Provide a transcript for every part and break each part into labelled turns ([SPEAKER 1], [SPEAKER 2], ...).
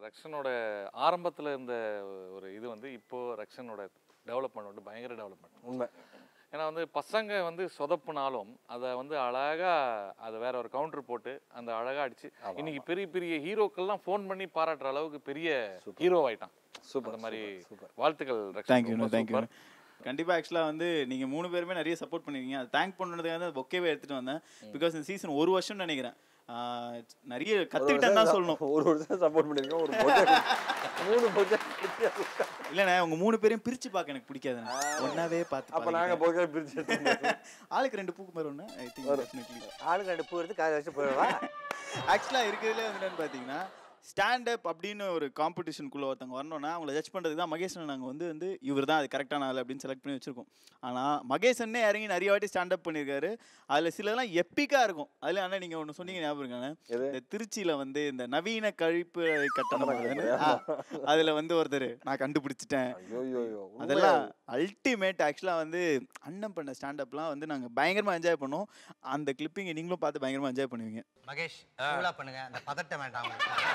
[SPEAKER 1] ரக்ஷனோட ஆரம்பத்தில் இருந்த ஒரு இது வந்து இப்போ ரக்ஷனோட டெவலப்மெண்ட் வந்து பயங்கர டெவலப்மெண்ட்
[SPEAKER 2] உண்மை
[SPEAKER 1] ஏன்னா வந்து பசங்க வந்து சொதப்புனாலும் அதை வந்து அழகா அதை வேற ஒரு கவுண்டர் போட்டு அந்த அழகா அடிச்சு இன்னைக்கு பெரிய பெரிய ஹீரோக்கள்லாம் ஃபோன் பண்ணி பாராட்டுற அளவுக்கு பெரிய ஹீரோ ஆயிட்டான்
[SPEAKER 2] சூப்பர்
[SPEAKER 1] அந்த மாதிரி வாழ்த்துக்கள் ரக்ஷன்
[SPEAKER 3] தேங்க்யூ
[SPEAKER 1] ரொம்ப
[SPEAKER 3] தேங்க்யூ
[SPEAKER 1] super.
[SPEAKER 3] கண்டிப்பாக ஆக்சுவலாக வந்து நீங்கள் மூணு பேருமே நிறைய சப்போர்ட் பண்ணிருக்கீங்க அது தேங்க் பண்ணுறதுக்காக தான் பொக்கேவே எடுத்துகிட்டு வந்தேன் பிகாஸ் இந்த சீசன் ஒரு வருஷம்னு நினைக்கிறேன் ஆஹ் நிறைய கற்றுக்கிட்டேன்னு தான் சொல்லணும்
[SPEAKER 2] ஒரு வருஷம் சப்போர்ட் பண்ணிருக்கோம் ஒரு project, மூணு ப்ரொஜெக்ட்
[SPEAKER 3] இல்லைண்ணே உங்க மூணு பேரையும் பிரிச்சு பார்க்க எனக்கு பிடிக்காதுண்ணே ஒன்னாவே பார்த்து
[SPEAKER 2] அப்ப நாங்க
[SPEAKER 3] பழகிட்டேன்.
[SPEAKER 2] போக பிரிச்சு எடுத்துருந்தோம்.
[SPEAKER 3] ஆளுக்கு ரெண்டு பூக்கு மாதிரி ஒன்று ஐ திங்க் டெஃபினெட்லி
[SPEAKER 2] ஆளுங்க ரெண்டு பூ எடுத்து காய வச்சு போயிடுவா
[SPEAKER 3] ஆக்சுவலாக இருக்கிறதுலே வந்து என்னன்னு பார்த்தீங்கன்னா ஸ்டாண்ட் அப் அப்படின்னு ஒரு காம்படிஷனுக்குள்ள ஒருத்தவங்க வரணும்னா அவங்கள ஜட்ஜ் பண்ணுறதுக்கு தான் மகேஷன் நாங்கள் வந்து வந்து இவர் தான் அது கரெக்டான ஆள் அப்படின்னு செலக்ட் பண்ணி வச்சிருக்கோம் ஆனால் மகேஷன்னே இறங்கி நிறைய வாட்டி ஸ்டாண்ட் அப் பண்ணியிருக்காரு அதில் சிலதெல்லாம் எப்பிக்காக இருக்கும் அதில் ஆனால் நீங்கள் ஒன்று சொன்னீங்க ஞாபகம் இருக்கானே
[SPEAKER 2] எது?
[SPEAKER 3] இந்த திருச்சியில் வந்து இந்த நவீன கழிப்பு கட்டணம் அதில் வந்து ஒருத்தர் நான் கண்டுபிடிச்சிட்டேன்
[SPEAKER 2] ஐயோ ஐயோ, ஐயோ
[SPEAKER 3] அதெல்லாம் அல்டிமேட் ஆக்சுவலாக வந்து அண்ணன் பண்ண ஸ்டாண்டப்லாம் வந்து நாங்கள் பயங்கரமாக என்ஜாய் பண்ணோம் அந்த கிளிப்பிங்கை நீங்களும் பார்த்து பயங்கரமாக என்ஜாய் பண்ணுவீங்க
[SPEAKER 4] மகேஷ் கூலா பண்ணுங்க அந்த பதட்டம் வேண்டாம் உங்களுக்கு.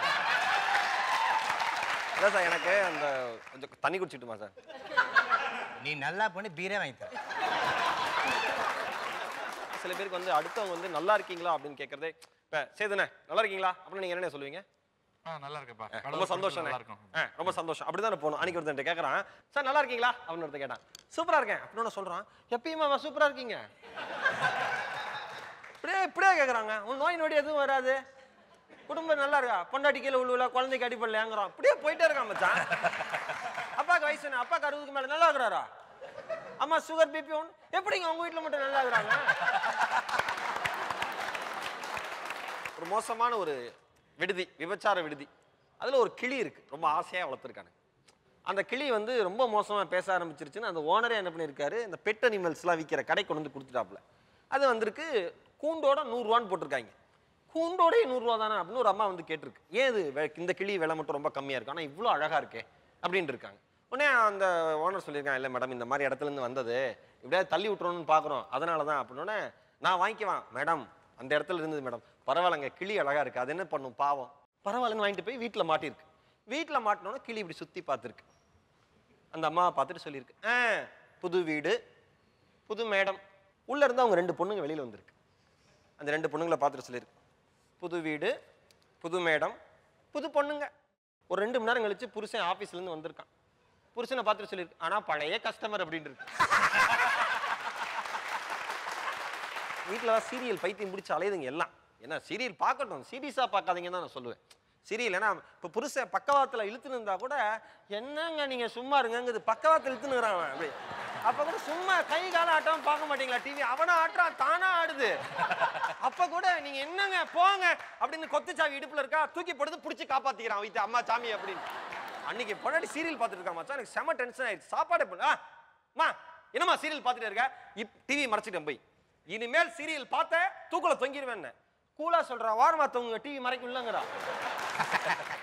[SPEAKER 5] இல்லை சார் எனக்கு அந்த கொஞ்சம் தண்ணி குடிச்சிட்டுமா சார்
[SPEAKER 4] நீ நல்லா பண்ணி பீரே வாங்கி தர
[SPEAKER 5] சில பேருக்கு வந்து அடுத்தவங்க வந்து நல்லா இருக்கீங்களா அப்படின்னு கேட்கறதே இப்போ சேதுனே நல்லா இருக்கீங்களா அப்படின்னு நீங்கள் என்ன சொல்லுவீங்க
[SPEAKER 1] நல்லா இருக்குப்பா
[SPEAKER 5] ரொம்ப சந்தோஷம்
[SPEAKER 1] நல்லா இருக்கும்
[SPEAKER 5] ஆ ரொம்ப சந்தோஷம் அப்படி தானே போகணும் அன்னைக்கு ஒருத்தன் கேட்குறான் சார் நல்லா இருக்கீங்களா அப்படின்னு ஒருத்தன் கேட்டான் சூப்பராக இருக்கேன் அப்படின்னு ஒன்று சொல்கிறான் எப்பயுமே அவன் சூப்பராக இருக்கீங்க இப்படியே இப்படியே கேட்குறாங்க உன் நோய் நொடி எதுவும் வராது குடும்பம் நல்லா இருக்கா பொண்டாட்டி கீழே உழுவல குழந்தைக்கு அடிப்படலையாங்கிறான் அப்படியே போயிட்டே இருக்கான் மச்சான் அப்பாவுக்கு வயசு என்ன அப்பாவுக்கு அறுபதுக்கு மேலே நல்லா இருக்கிறாரா அம்மா சுகர் பிபி ஒன்று எப்படிங்க உங்க வீட்டில் மட்டும் நல்லா இருக்கிறாங்க ஒரு மோசமான ஒரு விடுதி விபச்சார விடுதி அதில் ஒரு கிளி இருக்கு ரொம்ப ஆசையாக வளர்த்துருக்காங்க அந்த கிளி வந்து ரொம்ப மோசமாக பேச ஆரம்பிச்சிருச்சுன்னு அந்த ஓனரே என்ன பண்ணியிருக்காரு இந்த பெட் அனிமல்ஸ்லாம் விற்கிற கடை கொண்டு வந்து கொடுத்துட்டாப்புல அது வந்திருக்கு கூண்டோட நூறுரூவான்னு போட்டிருக்காங்க கூண்டோடே நூறுரூவா தானே அப்படின்னு ஒரு அம்மா வந்து கேட்டிருக்கு ஏன் இது வெ- இந்த கிளி விலை மட்டும் ரொம்ப கம்மியாக இருக்கு ஆனால் இவ்வளோ அழகாக இருக்கே அப்படின்னு இருக்காங்க உடனே அந்த ஓனர் சொல்லியிருக்காங்க இல்லை மேடம் இந்த மாதிரி இடத்துல இருந்து வந்தது இப்படியாவது தள்ளி விட்டுறணும்னு பார்க்குறோம் அதனால தான் அப்படின்னோடனே நான் வாங்கிக்குவேன் மேடம் அந்த இடத்துல இருந்தது மேடம் பரவாயில்லைங்க கிளி அழகாக இருக்குது அது என்ன பண்ணும் பாவம் பரவாயில்லன்னு வாங்கிட்டு போய் வீட்டில் மாட்டியிருக்கு வீட்டில் மாட்டினோன்னே கிளி இப்படி சுற்றி பார்த்துருக்கு அந்த அம்மாவை பார்த்துட்டு சொல்லியிருக்கு ஆ புது வீடு புது மேடம் உள்ளே இருந்து அவங்க ரெண்டு பொண்ணுங்க வெளியில் வந்திருக்கு அந்த ரெண்டு பொண்ணுங்களை பார்த்துட்டு சொல்லியிருக்கு புது வீடு புது மேடம் புது பொண்ணுங்க ஒரு ரெண்டு மணி நேரம் கழிச்சு புருஷன் ஆஃபீஸ்லேருந்து வந்திருக்கான் புருஷனை பார்த்துட்டு சொல்லியிருக்கு ஆனால் பழைய கஸ்டமர் அப்படின்னு இருக்கு வீட்டில் தான் சீரியல் பைத்தியம் பிடிச்சி அலையுதுங்க எல்லாம் ஏன்னா சீரியல் பார்க்கட்டும் சீரியஸாக பார்க்காதீங்கன்னு தான் நான் சொல்லுவேன் சீரியல் ஏன்னா இப்போ புருஷன் பக்கவாத்தில் இழுத்துன்னு இருந்தா கூட என்னங்க நீங்கள் சும்மா இருங்கங்குது பக்கவாத்தில் இழுத்துனுறான் அவன் அப்படி அப்போ கூட சும்மா கை கால ஆட்டாம பார்க்க மாட்டீங்களா டிவி அவனை ஆட்டுறான் தானா ஆடுது அப்போ கூட நீங்கள் என்னங்க போங்க அப்படின்னு கொத்துச்சாவி இடுப்பில் இருக்கா தூக்கி போடுறது பிடிச்சி காப்பாற்றிக்கிறான் வீட்டு அம்மா சாமி அப்படின்னு அன்னைக்கு பொன்னாடி சீரியல் பார்த்துட்டு இருக்கா மச்சான் எனக்கு செம டென்ஷன் ஆயிடுச்சு சாப்பாடே பண்ண அம்மா என்னம்மா சீரியல் பார்த்துட்டு இருக்க இப் டிவி மறைச்சிட்டேன் போய் இனிமேல் சீரியல் பார்த்த தூக்குல தொங்கிடுவேன் கூலா சொல்றா வாரமா தொங்குங்க டிவி மறைக்க இல்லைங்கிறா